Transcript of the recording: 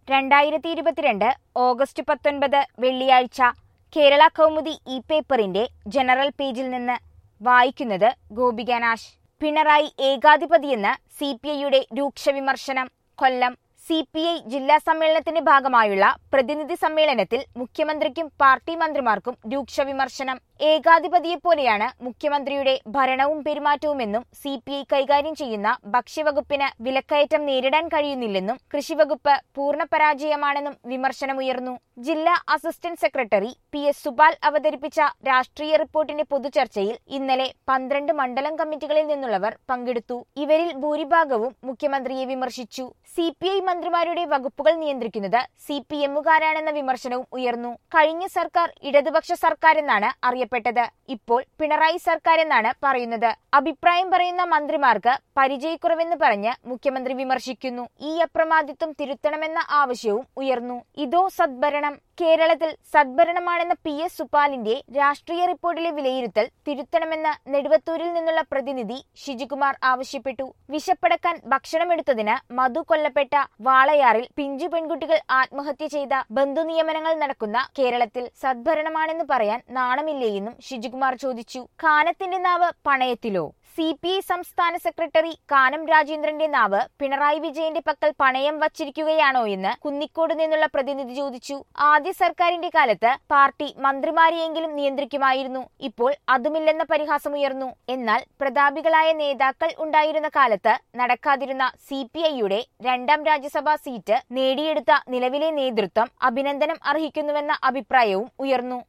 രണ്ടായിരത്തി ഇരുപത്തിരണ്ട് ഓഗസ്റ്റ് പത്തൊൻപത് വെള്ളിയാഴ്ച കേരള കൗമുദി ഇ പേപ്പറിന്റെ ജനറൽ പേജിൽ നിന്ന് വായിക്കുന്നത് ഗോപികനാശ് പിണറായി ഏകാധിപതിയെന്ന് സി പി ഐയുടെ രൂക്ഷ വിമർശനം കൊല്ലം സി പി ഐ ജില്ലാ സമ്മേളനത്തിന്റെ ഭാഗമായുള്ള പ്രതിനിധി സമ്മേളനത്തിൽ മുഖ്യമന്ത്രിക്കും പാർട്ടി മന്ത്രിമാർക്കും രൂക്ഷ വിമർശനം ഏകാധിപതിയെപ്പോലെയാണ് മുഖ്യമന്ത്രിയുടെ ഭരണവും പെരുമാറ്റവുമെന്നും സി പി ഐ കൈകാര്യം ചെയ്യുന്ന ഭക്ഷ്യവകുപ്പിന് വിലക്കയറ്റം നേരിടാൻ കഴിയുന്നില്ലെന്നും കൃഷിവകുപ്പ് പൂർണ്ണ പരാജയമാണെന്നും വിമർശനമുയർന്നു ജില്ലാ assistant secretary P S Subal അവതരിപ്പിച്ച രാഷ്ട്രീയ റിപ്പോർട്ടിന്റെ പൊതുചർച്ചയിൽ ഇന്നലെ പന്ത്രണ്ട് മണ്ഡലം കമ്മിറ്റികളിൽ നിന്നുള്ളവർ പങ്കെടുത്തു ഇവരിൽ ഭൂരിഭാഗവും മുഖ്യമന്ത്രിയെ വിമർശിച്ചു സി പി ഐ മന്ത്രിമാരുടെ വകുപ്പുകൾ നിയന്ത്രിക്കുന്നത് സി പി എമ്മുകാരാണെന്ന വിമർശനവും ഉയർന്നു കഴിഞ്ഞ സർക്കാർ ഇടതുപക്ഷ സർക്കാരെന്നാണ് അറിയപ്പെട്ടത് ഇപ്പോൾ പിണറായി സർക്കാർ എന്നാണ് പറയുന്നത് അഭിപ്രായം പറയുന്ന മന്ത്രിമാർക്ക് പരിചയക്കുറവെന്ന് പറഞ്ഞ് മുഖ്യമന്ത്രി വിമർശിക്കുന്നു ഈ അപ്രമാദിത്വം തിരുത്തണമെന്ന ആവശ്യവും ഉയർന്നു ഇതോ സദ്ഭരണം കേരളത്തിൽ സദ്ഭരണമാണെന്ന പി എസ് സുപാലിന്റെ രാഷ്ട്രീയ റിപ്പോർട്ടിലെ വിലയിരുത്തൽ തിരുത്തണമെന്ന് നെടുവത്തൂരിൽ നിന്നുള്ള പ്രതിനിധി ഷിജികുമാർ ആവശ്യപ്പെട്ടു വിശപ്പടക്കാൻ ഭക്ഷണമെടുത്തതിന് മധു കൊല്ലപ്പെട്ട വാളയാറിൽ പിഞ്ചു പെൺകുട്ടികൾ ആത്മഹത്യ ചെയ്ത ബന്ധുനിയമനങ്ങൾ നടക്കുന്ന കേരളത്തിൽ സദ്ഭരണമാണെന്ന് പറയാൻ നാണമില്ലേയെന്നും ഷിജികുമാർ ചോദിച്ചു കാനത്തിന്റെ നാവ് പണയത്തിലോ സി പി ഐ സംസ്ഥാന സെക്രട്ടറി കാനം രാജേന്ദ്രന്റെ നാവ് പിണറായി വിജയന്റെ പക്കൽ പണയം വച്ചിരിക്കുകയാണോ എന്ന് കുന്നിക്കോട് നിന്നുള്ള പ്രതിനിധി ചോദിച്ചു ആദ്യ സർക്കാരിന്റെ കാലത്ത് പാർട്ടി മന്ത്രിമാരെയെങ്കിലും നിയന്ത്രിക്കുമായിരുന്നു ഇപ്പോൾ അതുമില്ലെന്ന പരിഹാസമുയർന്നു എന്നാൽ പ്രതാപികളായ നേതാക്കൾ ഉണ്ടായിരുന്ന കാലത്ത് നടക്കാതിരുന്ന സി പി ഐയുടെ രണ്ടാം രാജ്യസഭാ സീറ്റ് നേടിയെടുത്ത നിലവിലെ നേതൃത്വം അഭിനന്ദനം അർഹിക്കുന്നുവെന്ന അഭിപ്രായവും ഉയർന്നു